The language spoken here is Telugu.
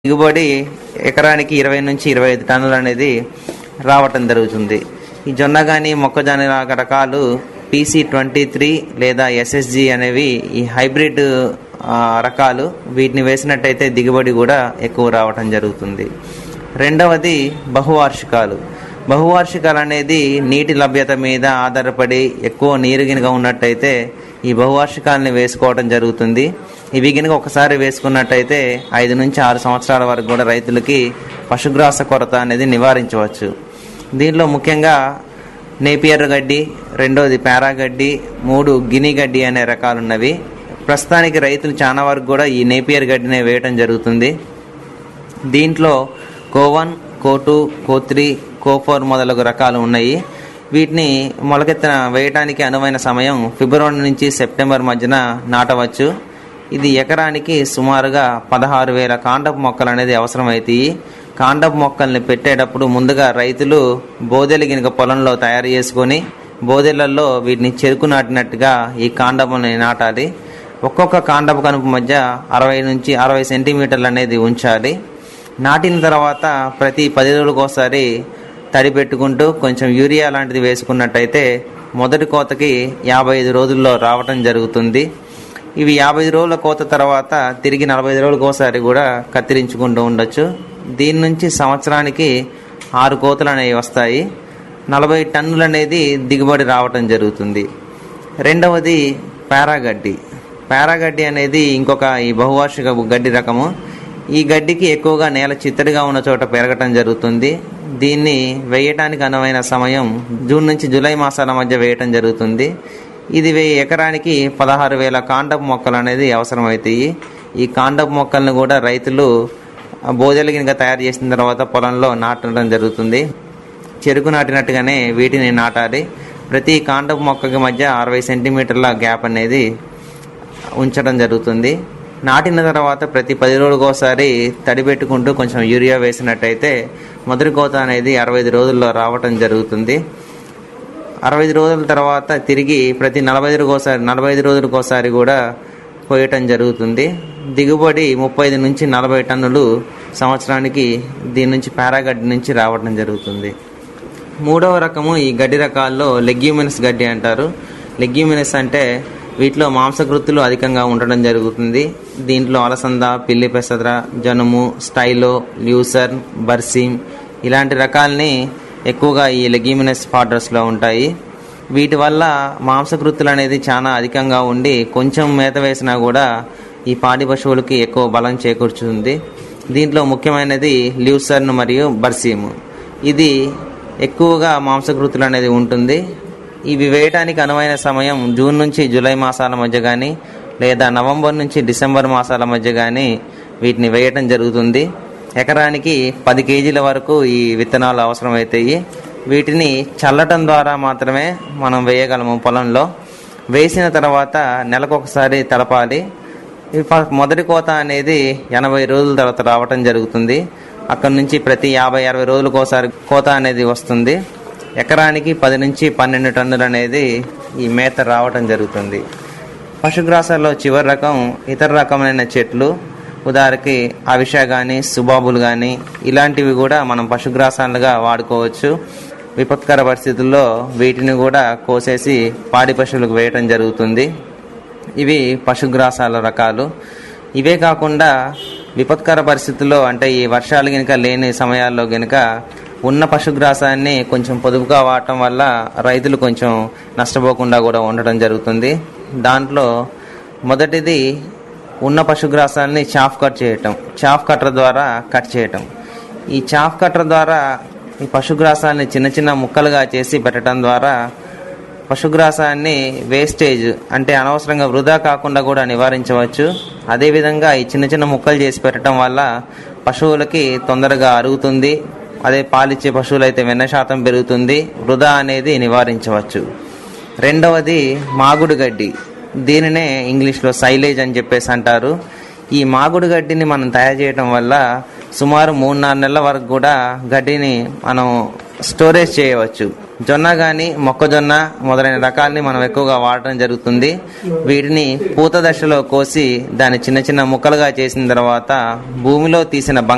దిగుబడి ఎకరానికి ఇరవై నుంచి ఇరవై ఐదు టన్నులు అనేది రావటం జరుగుతుంది ఈ జొన్న కానీ మొక్కజొన్న లాగా రకాలు పీసీ ట్వంటీ త్రీ లేదా ఎస్ఎస్జి అనేవి ఈ హైబ్రిడ్ ఆ, రకాలు వీటిని వేసినట్టయితే దిగుబడి కూడా ఎక్కువ రావటం జరుగుతుంది రెండవది బహువార్షికాలు బహువార్షికాలు అనేది నీటి లభ్యత మీద ఆధారపడి ఎక్కువ నీరు గినక ఉన్నట్టయితే ఈ బహువార్షికాలని వేసుకోవడం జరుగుతుంది ఇవి గినక ఒకసారి వేసుకున్నట్టయితే ఐదు నుంచి ఆరు సంవత్సరాల వరకు కూడా రైతులకి పశుగ్రాస కొరత అనేది నివారించవచ్చు దీనిలో ముఖ్యంగా నేపియర్ గడ్డి రెండోది పారాగడ్డి మూడు గిని గడ్డి అనే రకాలున్నవి ప్రస్తుతానికి రైతులు చాలా వరకు కూడా ఈ నేపియర్ గడ్డినే వేయటం జరుగుతుంది దీంట్లో కోవన్ కోటు కోత్రి కోఫోర్ మొదలగు రకాలు ఉన్నాయి వీటిని మొలకెత్తిన వేయటానికి అనువైన సమయం ఫిబ్రవరి నుంచి సెప్టెంబర్ మధ్యన నాటవచ్చు ఇది ఎకరానికి సుమారుగా పదహారు వేల కాండపు మొక్కలు అనేది అవసరమవుతాయి కాండపు మొక్కల్ని పెట్టేటప్పుడు ముందుగా రైతులు బోదెలు గినక పొలంలో తయారు చేసుకొని బోదెలలో వీటిని చెరుకు నాటినట్టుగా ఈ కాండపుని నాటాలి ఒక్కొక్క కాండపు కనుపు మధ్య అరవై నుంచి అరవై సెంటీమీటర్లు అనేది ఉంచాలి నాటిన తర్వాత ప్రతి పది రోజులకు ఒకసారి తడి పెట్టుకుంటూ కొంచెం యూరియా లాంటిది వేసుకున్నట్టయితే మొదటి కోతకి యాభై ఐదు రోజుల్లో రావటం జరుగుతుంది ఇవి యాభై ఐదు రోజుల కోత తర్వాత తిరిగి నలభై ఐదు రోజులకు ఒకసారి కూడా కత్తిరించుకుంటూ ఉండొచ్చు దీని నుంచి సంవత్సరానికి ఆరు కోతలు అనేవి వస్తాయి నలభై టన్నులు అనేది దిగుబడి రావటం జరుగుతుంది రెండవది పారాగడ్డి పారాగడ్డి అనేది ఇంకొక ఈ బహువార్షిక గడ్డి రకము ఈ గడ్డికి ఎక్కువగా నేల చిత్తడిగా ఉన్న చోట పెరగటం జరుగుతుంది దీన్ని వేయటానికి అనువైన సమయం జూన్ నుంచి జూలై మాసాల మధ్య వేయటం జరుగుతుంది ఇది వెయ్యి ఎకరానికి పదహారు వేల కాండపు మొక్కలు అనేది అవసరమవుతాయి ఈ కాండపు మొక్కలను కూడా రైతులు బోదెలు గినక తయారు చేసిన తర్వాత పొలంలో నాటడం జరుగుతుంది చెరుకు నాటినట్టుగానే వీటిని నాటాలి ప్రతి కాండపు మొక్కకి మధ్య అరవై సెంటీమీటర్ల గ్యాప్ అనేది ఉంచడం జరుగుతుంది నాటిన తర్వాత ప్రతి పది రోజులకు ఒకసారి తడి పెట్టుకుంటూ కొంచెం యూరియా వేసినట్టయితే మొదటి కోత అనేది అరవై ఐదు రోజుల్లో రావటం జరుగుతుంది అరవై ఐదు రోజుల తర్వాత తిరిగి ప్రతి నలభై ఐదులకు ఒకసారి నలభై ఐదు రోజులకు ఒకసారి కూడా కోయటం జరుగుతుంది దిగుబడి ముప్పై ఐదు నుంచి నలభై టన్నులు సంవత్సరానికి దీని నుంచి పారాగడ్డి నుంచి రావటం జరుగుతుంది మూడవ రకము ఈ గడ్డి రకాల్లో లెగ్యూమినస్ గడ్డి అంటారు లెగ్యూమినస్ అంటే వీటిలో మాంసకృతులు అధికంగా ఉండడం జరుగుతుంది దీంట్లో అలసంద పిల్లి పెసద్ర జనుము స్టైలో ల్యూసర్ బర్సీమ్ ఇలాంటి రకాలని ఎక్కువగా ఈ లెగ్యూమినస్ ఫాడర్స్లో ఉంటాయి వీటి వల్ల మాంసకృతులు అనేది చాలా అధికంగా ఉండి కొంచెం మేత వేసినా కూడా ఈ పాడి పశువులకి ఎక్కువ బలం చేకూర్చుతుంది దీంట్లో ముఖ్యమైనది ల్యూసర్న్ మరియు బర్సీము ఇది ఎక్కువగా మాంసకృతులు అనేది ఉంటుంది ఇవి వేయటానికి అనువైన సమయం జూన్ నుంచి జూలై మాసాల మధ్య కానీ లేదా నవంబర్ నుంచి డిసెంబర్ మాసాల మధ్య కానీ వీటిని వేయటం జరుగుతుంది ఎకరానికి పది కేజీల వరకు ఈ విత్తనాలు అవసరమవుతాయి వీటిని చల్లటం ద్వారా మాత్రమే మనం వేయగలము పొలంలో వేసిన తర్వాత నెలకొకసారి తలపాలి ఈ ఫ- మొదటి కోత అనేది ఎనభై రోజుల తర్వాత రావటం జరుగుతుంది అక్కడ నుంచి ప్రతి యాభై అరవై రోజులకు ఒకసారి కోత అనేది వస్తుంది ఎకరానికి పది నుంచి పన్నెండు టన్నులు అనేది ఈ మేత రావటం జరుగుతుంది పశుగ్రాసాల్లో చివరి రకం ఇతర రకమైన చెట్లు ఉదాహరణకి అవిష కానీ సుబాబులు కానీ ఇలాంటివి కూడా మనం పశుగ్రాసాలుగా వాడుకోవచ్చు విపత్కర పరిస్థితుల్లో వీటిని కూడా కోసేసి పాడి పశువులకు వేయటం జరుగుతుంది ఇవి పశుగ్రాసాల రకాలు ఇవే కాకుండా విపత్కర పరిస్థితుల్లో అంటే ఈ వర్షాలు గనుక లేని సమయాల్లో గనుక ఉన్న పశుగ్రాసాన్ని కొంచెం పొదుపుగా వాడటం వల్ల రైతులు కొంచెం నష్టపోకుండా కూడా ఉండటం జరుగుతుంది దాంట్లో మొదటిది ఉన్న పశుగ్రాసాన్ని చాఫ్ కట్ చేయటం చాఫ్ కట్టర్ ద్వారా కట్ చేయటం ఈ చాఫ్ కట్టర్ ద్వారా ఈ పశుగ్రాసాన్ని చిన్న చిన్న ముక్కలుగా చేసి పెట్టడం ద్వారా పశుగ్రాసాన్ని వేస్టేజ్ అంటే అనవసరంగా వృధా కాకుండా కూడా నివారించవచ్చు అదేవిధంగా ఈ చిన్న చిన్న ముక్కలు చేసి పెట్టడం వల్ల పశువులకి తొందరగా అరుగుతుంది అదే పాలిచ్చే పశువులు అయితే వెన్న శాతం పెరుగుతుంది వృధా అనేది నివారించవచ్చు రెండవది మాగుడు గడ్డి దీనినే ఇంగ్లీష్లో సైలేజ్ అని చెప్పేసి అంటారు ఈ మాగుడు గడ్డిని మనం తయారు చేయడం వల్ల సుమారు మూడు నాలుగు నెలల వరకు కూడా గడ్డిని మనం స్టోరేజ్ చేయవచ్చు జొన్న కానీ మొక్కజొన్న మొదలైన రకాలని మనం ఎక్కువగా వాడటం జరుగుతుంది వీటిని పూత దశలో కోసి దాన్ని చిన్న చిన్న ముక్కలుగా చేసిన తర్వాత భూమిలో తీసిన బంక